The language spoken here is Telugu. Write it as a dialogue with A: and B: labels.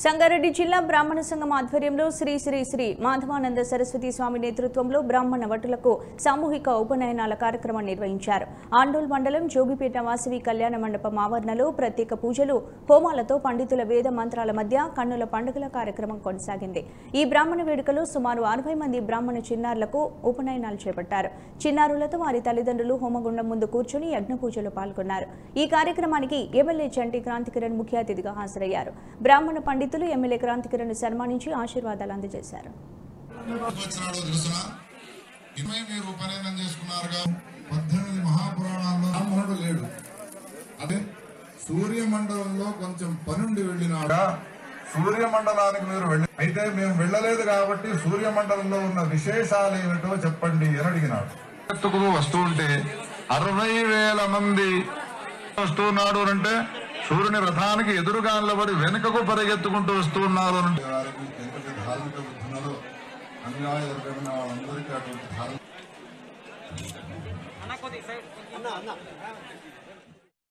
A: సంగారెడ్డి జిల్లా బ్రాహ్మణ సంఘం ఆధ్వర్యంలో శ్రీ శ్రీ శ్రీ మాధవానంద సరస్వతి స్వామి నేతృత్వంలో బ్రాహ్మణ భటులకు సామూహిక ఉపనయనాల కార్యక్రమం నిర్వహించారు ఆండోల్ మండలం జోగిపేట వాసవి కళ్యాణ మండపం ఆవరణలో ప్రత్యేక పూజలు హోమాలతో పండితుల వేద మంత్రాల మధ్య కన్నుల పండుగల కార్యక్రమం కొనసాగింది ఈ బ్రాహ్మణ వేడుకలో సుమారు అరవై మంది బ్రాహ్మణ చిన్నారులకు ఉపనయనాలు చేపట్టారు చిన్నారులతో వారి తల్లిదండ్రులు హోమగుండం ముందు కూర్చుని యజ్ఞ పూజలో పాల్గొన్నారు ఈ కార్యక్రమానికి ఎమ్మెల్యే చంటి క్రాంతికిరణ్ ముఖ్య అతిథిగా హాజరయ్యారు బ్రాహ్మణ పండితులు ఎమ్మెల్యే క్రాంతికిరణ్ సన్మానించి ఆశీర్వాదాలు అందజేశారు
B: వచ్చినాడో తెలుసునా ఇరవై మీరు ఉపనయనం చేసుకున్నారుగా పద్దెనిమిది మహాపురాణాల్లో బ్రాహ్మణుడు లేడు అదే సూర్యమండలంలో కొంచెం పనుండి వెళ్ళినాడా సూర్యమండలానికి మీరు వెళ్ళి అయితే మేము వెళ్ళలేదు కాబట్టి సూర్యమండలంలో ఉన్న విశేషాలు ఏమిటో చెప్పండి అని అడిగినాడు
C: ఎత్తుకు వస్తూ ఉంటే అరవై వేల మంది వస్తున్నాడు అంటే సూర్యుని రథానికి ఎదురుగా నిలబడి వెనుకకు పరిగెత్తుకుంటూ వస్తూ ఉన్నారు అంటే
B: వారికి ఎంతటి ధార్మిక బుద్ధున్నదో అన్యాయ ఎరగడిన వాళ్ళందరికీ అటువంటి ధార్మిక